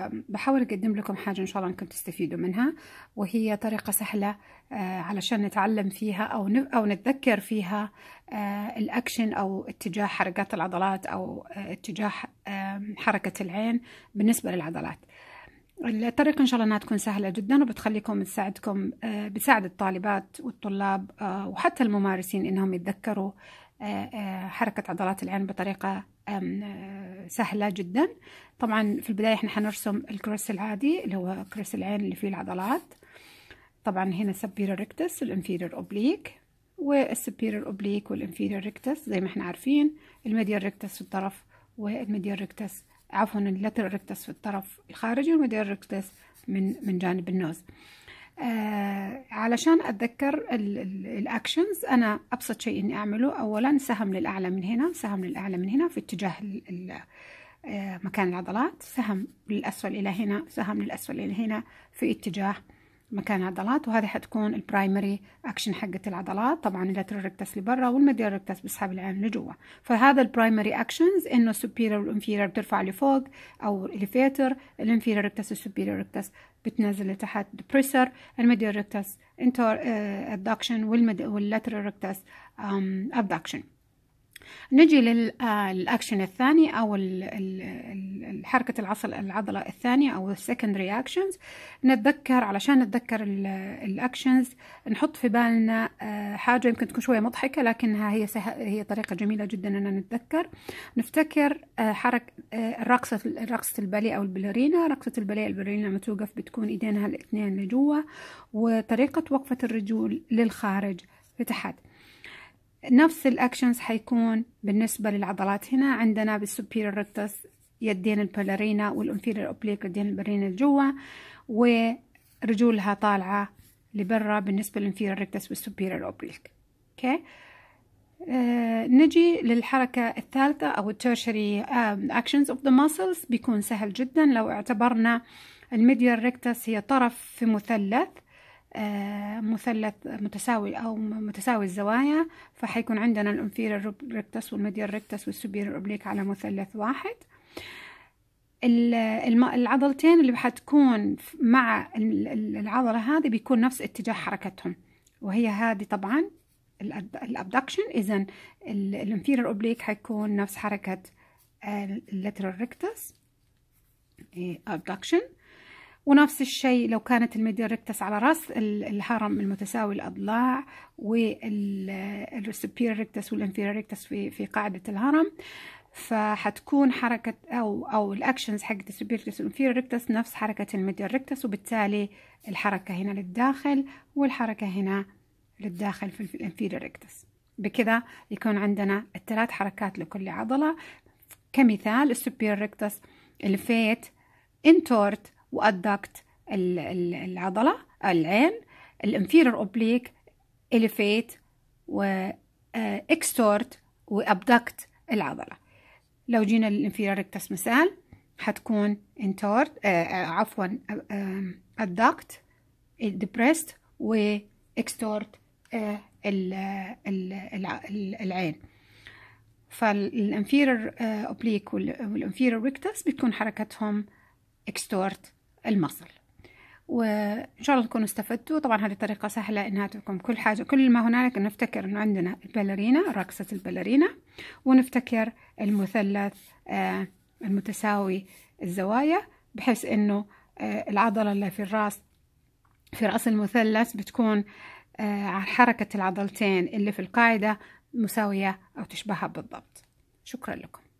بحاول أقدم لكم حاجة إن شاء الله أنكم تستفيدوا منها وهي طريقة سهلة علشان نتعلم فيها أو أو نتذكر فيها الأكشن أو اتجاه حركات العضلات أو اتجاه حركة العين بالنسبة للعضلات. الطريقة إن شاء الله إنها تكون سهلة جدا وبتخليكم تساعدكم بتساعد الطالبات والطلاب وحتى الممارسين إنهم يتذكروا حركة عضلات العين بطريقة سهلة جدا طبعا في البداية احنا حنرسم الكريس العادي اللي هو كريس العين اللي فيه العضلات طبعا هنا superior rectus والinferior oblique والسبيريور اوبليك والانفيريور ريكتس زي ما احنا عارفين الميديال ريكتس في الطرف والميديال ريكتس عفوا اللاترال ريكتس في الطرف الخارجي والميديال ريكتس من من جانب النوز آه علشان اتذكر الاكشنز انا ابسط شيء اني اعمله اولا سهم للاعلى من هنا سهم للاعلى من هنا في اتجاه آه مكان العضلات سهم للاسفل الى هنا سهم للاسفل الى هنا في اتجاه مكان العضلات وهذه حتكون البرايمري اكشن حقة العضلات طبعا اللاترال ريكتس لبرا والميديال ريكتس بسحب العين لجوا فهذا البرايمري اكشنز انه السوبيريور والانفيريور بترفع لفوق او اليفيتر الانفيريور ريكتس والسوبيريور ريكتس بتنزل لتحت ديبريسر الميديال ريكتس انتر ادكشن واللاترال ريكتس ابدكشن نجي للاكشن الثاني او حركه العصل العضله الثانيه او السكندري اكشنز نتذكر علشان نتذكر الاكشنز نحط في بالنا حاجه يمكن تكون شويه مضحكه لكنها هي هي طريقه جميله جدا ان نتذكر نفتكر حركه رقصه رقصه الباليه او الباليرينا رقصه الباليه الباليرينا لما توقف بتكون ايدينها الاثنين لجوا وطريقه وقفه الرجول للخارج لتحت نفس الاكشنز حيكون بالنسبه للعضلات هنا عندنا بالسوبيريور ريكتس يدين الباليرينا والانفيريور اوبليك يدين الباليرينا لجوا ورجولها طالعه لبرا بالنسبه للانفيريور ريكتس والسوبيريور اوبليك اوكي آه نجي للحركة الثالثة أو التيرشري أكشنز أوف ذا muscles بيكون سهل جدا لو اعتبرنا الميديال ريكتس هي طرف في مثلث آه مثلث متساوي أو متساوي الزوايا فحيكون عندنا الانفيريور ريكتس والميديال ريكتس والسوبيريور اوبليك على مثلث واحد العضلتين اللي حتكون مع العضلة هذه بيكون نفس اتجاه حركتهم وهي هذه طبعا الابدكشن اذا الانفيريور اوبليك حيكون نفس حركة اللاترال ريكتس ابدكشن ونفس الشيء لو كانت الميديال ريكتس على راس الهرم المتساوي الاضلاع والسوبيريور ريكتس والانفيريور ريكتس في في قاعده الهرم فحتكون حركة أو أو الأكشنز حقت السوبيريور ريكتس والانفيريور ريكتس نفس حركة الميديال ريكتس وبالتالي الحركة هنا للداخل والحركة هنا للداخل في الانفيريور ريكتس بكذا يكون عندنا الثلاث حركات لكل عضلة كمثال السوبيريور ريكتس الفيت انتورت وادكت العضلة العين الانفيريور اوبليك اليفيت واكستورت وابدكت العضلة لو جينا للانفيريور ريكتس مثال حتكون انتورت آه عفوا ادكت ديبريست واكستورت آه العين فالانفيريور اوبليك والانفيريور ريكتس بتكون حركتهم اكستورت المصل وان شاء الله تكونوا استفدتوا طبعا هذه طريقه سهله انها تكون كل حاجه كل ما هنالك نفتكر انه عندنا الباليرينا رقصه الباليرينا ونفتكر المثلث المتساوي الزوايا بحيث انه العضله اللي في الراس في راس المثلث بتكون حركه العضلتين اللي في القاعده مساويه او تشبهها بالضبط شكرا لكم